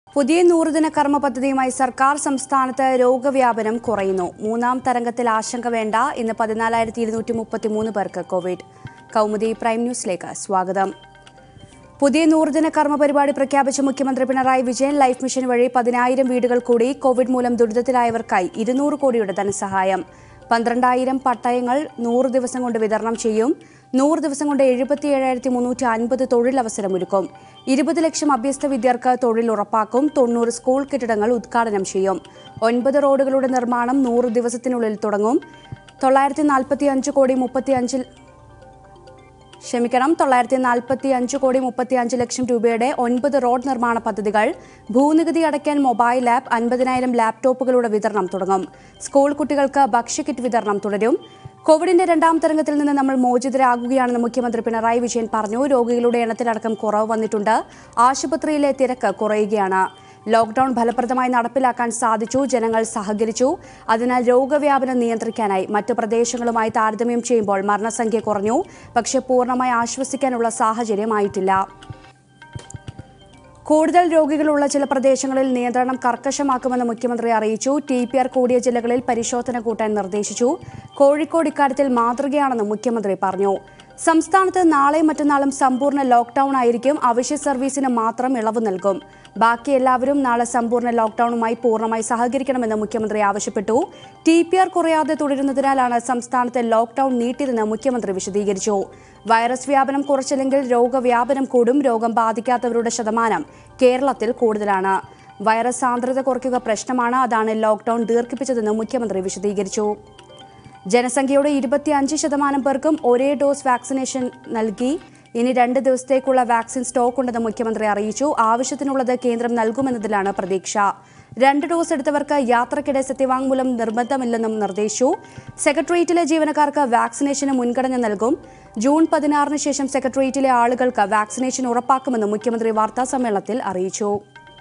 പുതിയ നൂറുദിന കർമ്മ പദ്ധതിയുമായി സർക്കാർ സംസ്ഥാനത്ത് രോഗവ്യാപനം കുറയുന്നു മൂന്നാം തരംഗത്തിൽ ആശങ്ക വേണ്ട ഇന്ന് പതിനാലായിരത്തി ഇരുന്നൂറ്റി മുപ്പത്തി മൂന്ന് പേർക്ക് കോവിഡ് കൗമുദി പ്രൈം ന്യൂസിലേക്ക് സ്വാഗതം പുതിയ നൂറുദിന കർമ്മ പരിപാടി പ്രഖ്യാപിച്ച മുഖ്യമന്ത്രി പിണറായി വിജയൻ ലൈഫ് മിഷൻ വഴി പതിനായിരം വീടുകൾ കൂടി കോവിഡ് മൂലം ദുരിതത്തിലായവർക്കായി ഇരുന്നൂറ് കോടിയുടെ ധനസഹായം പന്ത്രണ്ടായിരം പട്ടയങ്ങൾ നൂറ് ദിവസം കൊണ്ട് വിതരണം ചെയ്യും നൂറ് ദിവസം കൊണ്ട് എഴുപത്തി ഏഴായിരത്തി മുന്നൂറ്റി അൻപത് തൊഴിലവസരമൊരുക്കും ഇരുപത് ലക്ഷം അഭ്യസ്ത വിദ്യർക്ക് തൊഴിൽ ഉറപ്പാക്കും തൊണ്ണൂറ് സ്കൂൾ കെട്ടിടങ്ങൾ ഉദ്ഘാടനം ചെയ്യും ഒൻപത് റോഡുകളുടെ നിർമ്മാണം നൂറ് ദിവസത്തിനുള്ളിൽ തുടങ്ങും തൊള്ളായിരത്തി നാൽപ്പത്തി അഞ്ച് കോടി മുപ്പത്തി അഞ്ചിൽ ക്ഷമിക്കണം തൊള്ളായിരത്തി നാൽപ്പത്തി അഞ്ച് കോടി മുപ്പത്തി അഞ്ച് ലക്ഷം രൂപയുടെ ഒൻപത് റോഡ് നിർമ്മാണ പദ്ധതികൾ ഭൂനികുതി അടയ്ക്കാൻ മൊബൈൽ ആപ്പ് അൻപതിനായിരം ലാപ്ടോപ്പുകളുടെ വിതരണം തുടങ്ങും സ്കൂൾ കുട്ടികൾക്ക് ഭക്ഷ്യക്കിറ്റ് വിതരണം തുടരും കോവിഡിന്റെ രണ്ടാം തരംഗത്തിൽ നിന്ന് നമ്മൾ മോചിതരാകുകയാണെന്ന് മുഖ്യമന്ത്രി പിണറായി വിജയൻ പറഞ്ഞു രോഗികളുടെ എണ്ണത്തിലടക്കം കുറവ് വന്നിട്ടുണ്ട് ആശുപത്രിയിലെ തിരക്ക് കുറയുകയാണ് ലോക്ഡൌൺ ഫലപ്രദമായി നടപ്പിലാക്കാൻ സാധിച്ചു ജനങ്ങൾ സഹകരിച്ചു അതിനാൽ രോഗവ്യാപനം നിയന്ത്രിക്കാനായി മറ്റു പ്രദേശങ്ങളുമായി താരതമ്യം ചെയ്യുമ്പോൾ മരണസംഖ്യ കുറഞ്ഞു പക്ഷേ പൂർണ്ണമായി ആശ്വസിക്കാനുള്ള സാഹചര്യമായിട്ടില്ല കൂടുതൽ രോഗികളുള്ള ചില പ്രദേശങ്ങളിൽ നിയന്ത്രണം കർക്കശമാക്കുമെന്ന് മുഖ്യമന്ത്രി അറിയിച്ചു ടി പി ആർ കൂടിയ ജില്ലകളിൽ പരിശോധന കൂട്ടാൻ നിർദ്ദേശിച്ചു കോഴിക്കോട് ഇക്കാര്യത്തിൽ മാതൃകയാണെന്ന് മുഖ്യമന്ത്രി പറഞ്ഞു സംസ്ഥാനത്ത് നാളെയും മറ്റന്നാളും സമ്പൂർണ്ണ ലോക്ഡൌൺ ആയിരിക്കും അവശ്യ സർവീസിന് മാത്രം ഇളവ് നൽകും ബാക്കി എല്ലാവരും നാളെ സമ്പൂർണ്ണ ലോക്ഡൌണുമായി പൂർണ്ണമായി സഹകരിക്കണമെന്ന് മുഖ്യമന്ത്രി ആവശ്യപ്പെട്ടു ടി പി ആർ കുറയാതെ തുടരുന്നതിനാലാണ് സംസ്ഥാനത്ത് ലോക്ഡൌൺ നീട്ടിയതെന്ന് മുഖ്യമന്ത്രി വിശദീകരിച്ചു വൈറസ് വ്യാപനം കുറച്ചില്ലെങ്കിൽ രോഗവ്യാപനം കൂടും രോഗം ബാധിക്കാത്തവരുടെ ശതമാനം കേരളത്തിൽ കൂടുതലാണ് വൈറസ് സാന്ദ്രത കുറയ്ക്കുക പ്രശ്നമാണ് അതാണ് ലോക്ഡൌൺ ദീർഘിപ്പിച്ചതെന്ന് മുഖ്യമന്ത്രി വിശദീകരിച്ചു ജനസംഖ്യയുടെ ഇരുപത്തിയഞ്ച് ശതമാനം പേർക്കും ഒരേ ഡോസ് വാക്സിനേഷൻ നൽകി ഇനി രണ്ട് ദിവസത്തേക്കുള്ള വാക്സിൻ സ്റ്റോക്ക് ഉണ്ടെന്ന് മുഖ്യമന്ത്രി അറിയിച്ചു ആവശ്യത്തിനുള്ളത് കേന്ദ്രം നൽകുമെന്നതിലാണ് പ്രതീക്ഷ രണ്ട് ഡോസ് എടുത്തവർക്ക് യാത്രക്കിടെ സത്യവാങ്മൂലം നിർബന്ധമില്ലെന്നും നിർദ്ദേശിച്ചു സെക്രട്ടേറിയറ്റിലെ ജീവനക്കാർക്ക് വാക്സിനേഷന് മുൻഗണന നൽകും ജൂൺ പതിനാറിന് ശേഷം സെക്രട്ടേറിയറ്റിലെ ആളുകൾക്ക് വാക്സിനേഷൻ ഉറപ്പാക്കുമെന്നും മുഖ്യമന്ത്രി വാർത്താസമ്മേളനത്തിൽ അറിയിച്ചു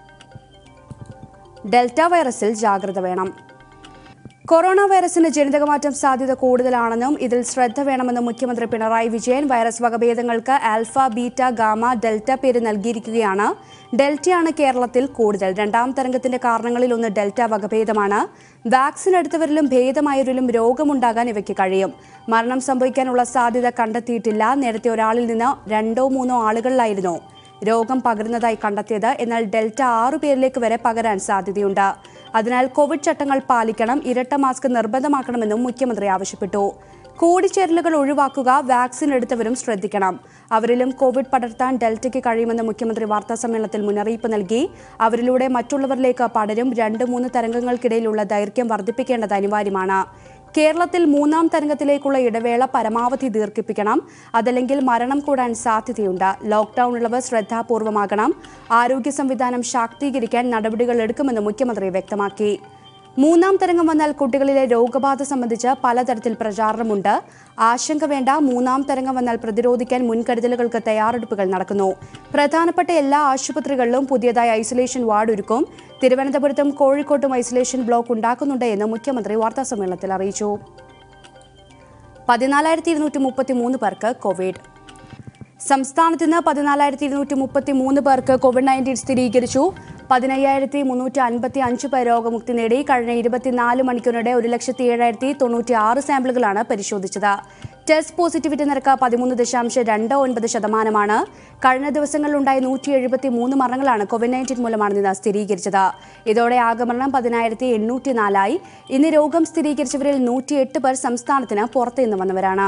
ഡെൽറ്റ വൈറസിൽ ജാഗ്രത വേണം കൊറോണ വൈറസിന് ജനിതകമാറ്റം സാധ്യത കൂടുതലാണെന്നും ഇതിൽ ശ്രദ്ധ വേണമെന്നും മുഖ്യമന്ത്രി പിണറായി വിജയൻ വൈറസ് വകഭേദങ്ങൾക്ക് ആൽഫ ബീറ്റ ഗാമ ഡെൽറ്റ പേര് നൽകിയിരിക്കുകയാണ് ഡെൽറ്റയാണ് കേരളത്തിൽ കൂടുതൽ രണ്ടാം തരംഗത്തിന്റെ കാരണങ്ങളിൽ ഒന്ന് ഡെൽറ്റ വകഭേദമാണ് വാക്സിൻ എടുത്തവരിലും ഭേദമായവരിലും രോഗമുണ്ടാകാൻ ഇവയ്ക്ക് കഴിയും മരണം സംഭവിക്കാനുള്ള സാധ്യത കണ്ടെത്തിയിട്ടില്ല നേരത്തെ ഒരാളിൽ നിന്ന് രണ്ടോ മൂന്നോ ആളുകളിലായിരുന്നു രോഗം പകരുന്നതായി കണ്ടെത്തിയത് എന്നാൽ ഡെൽറ്റ ആറു പേരിലേക്ക് വരെ പകരാൻ സാധ്യതയുണ്ട് അതിനാൽ കോവിഡ് ചട്ടങ്ങൾ പാലിക്കണം ഇരട്ട മാസ്ക് നിർബന്ധമാക്കണമെന്നും മുഖ്യമന്ത്രി ആവശ്യപ്പെട്ടു കൂടിച്ചേരലുകൾ ഒഴിവാക്കുക വാക്സിൻ എടുത്തവരും ശ്രദ്ധിക്കണം അവരിലും കോവിഡ് പടർത്താൻ ഡെൽറ്റയ്ക്ക് കഴിയുമെന്ന് മുഖ്യമന്ത്രി വാർത്താസമ്മേളനത്തിൽ മുന്നറിയിപ്പ് നൽകി അവരിലൂടെ മറ്റുള്ളവരിലേക്ക് പടരും രണ്ട് മൂന്ന് തരംഗങ്ങൾക്കിടയിലുള്ള ദൈർഘ്യം വർദ്ധിപ്പിക്കേണ്ടത് അനിവാര്യമാണ് കേരളത്തിൽ മൂന്നാം തരംഗത്തിലേക്കുള്ള ഇടവേള പരമാവധി ദീർഘിപ്പിക്കണം അതല്ലെങ്കിൽ മരണം കൂടാൻ സാധ്യതയുണ്ട് ലോക്ഡൌൺ ഇളവ് ശ്രദ്ധാപൂർവമാകണം ആരോഗ്യ സംവിധാനം ശാക്തീകരിക്കാൻ നടപടികൾ എടുക്കുമെന്ന് മുഖ്യമന്ത്രി വ്യക്തമാക്കി മൂന്നാം തരംഗം വന്നാൽ കുട്ടികളിലെ രോഗബാധ സംബന്ധിച്ച് പലതരത്തിൽ പ്രചാരണമുണ്ട് ആശങ്ക വേണ്ട മൂന്നാം തരംഗം വന്നാൽ പ്രതിരോധിക്കാൻ മുൻകരുതലുകൾക്ക് തയ്യാറെടുപ്പുകൾ നടക്കുന്നു പ്രധാനപ്പെട്ട എല്ലാ ആശുപത്രികളിലും പുതിയതായി ഐസൊലേഷൻ വാർഡ് ഒരുക്കും തിരുവനന്തപുരത്തും കോഴിക്കോട്ടും ഐസൊലേഷൻ ബ്ലോക്ക് ഉണ്ടാക്കുന്നുണ്ട് എന്ന് മുഖ്യമന്ത്രി വാർത്താസമ്മേളനത്തിൽ അറിയിച്ചു പതിനാലായിരത്തി ഇരുന്നൂറ്റി മുപ്പത്തി മൂന്ന് പേർക്ക് കോവിഡ് സംസ്ഥാനത്ത് ഇന്ന് പതിനാലായിരത്തി ഇരുന്നൂറ്റി മുപ്പത്തി മൂന്ന് പേർക്ക് കോവിഡ് നയൻറ്റീൻ സ്ഥിരീകരിച്ചു പതിനയ്യായിരത്തി മുന്നൂറ്റി അൻപത്തി അഞ്ച് പേർ രോഗമുക്തി നേടി കഴിഞ്ഞ ഇരുപത്തിനാല് മണിക്കൂറിനിടെ ഒരു ലക്ഷത്തി ഏഴായിരത്തി തൊണ്ണൂറ്റി ആറ് സാമ്പിളുകളാണ് പരിശോധിച്ചത് ടെസ്റ്റ് പോസിറ്റിവിറ്റി നിരക്ക് പതിമൂന്ന് ദശാംശം രണ്ട് ഒൻപത് ശതമാനമാണ് കഴിഞ്ഞ ദിവസങ്ങളിലുണ്ടായ നൂറ്റി എഴുപത്തി മൂന്ന് മരണങ്ങളാണ് കോവിഡ് നയൻറ്റീൻ മൂലമാണ് ഇന്ന് സ്ഥിരീകരിച്ചത് ഇതോടെ ആകെ മരണം പതിനായിരത്തി എണ്ണൂറ്റി നാലായി ഇന്ന് രോഗം സ്ഥിരീകരിച്ചവരിൽ നൂറ്റിയെട്ട് പേർ സംസ്ഥാനത്തിന് പുറത്തു നിന്ന് വന്നവരാണ്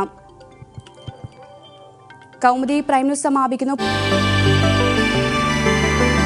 കൗമുദി പ്രൈം ന്യൂസ് സമാപിക്കുന്നു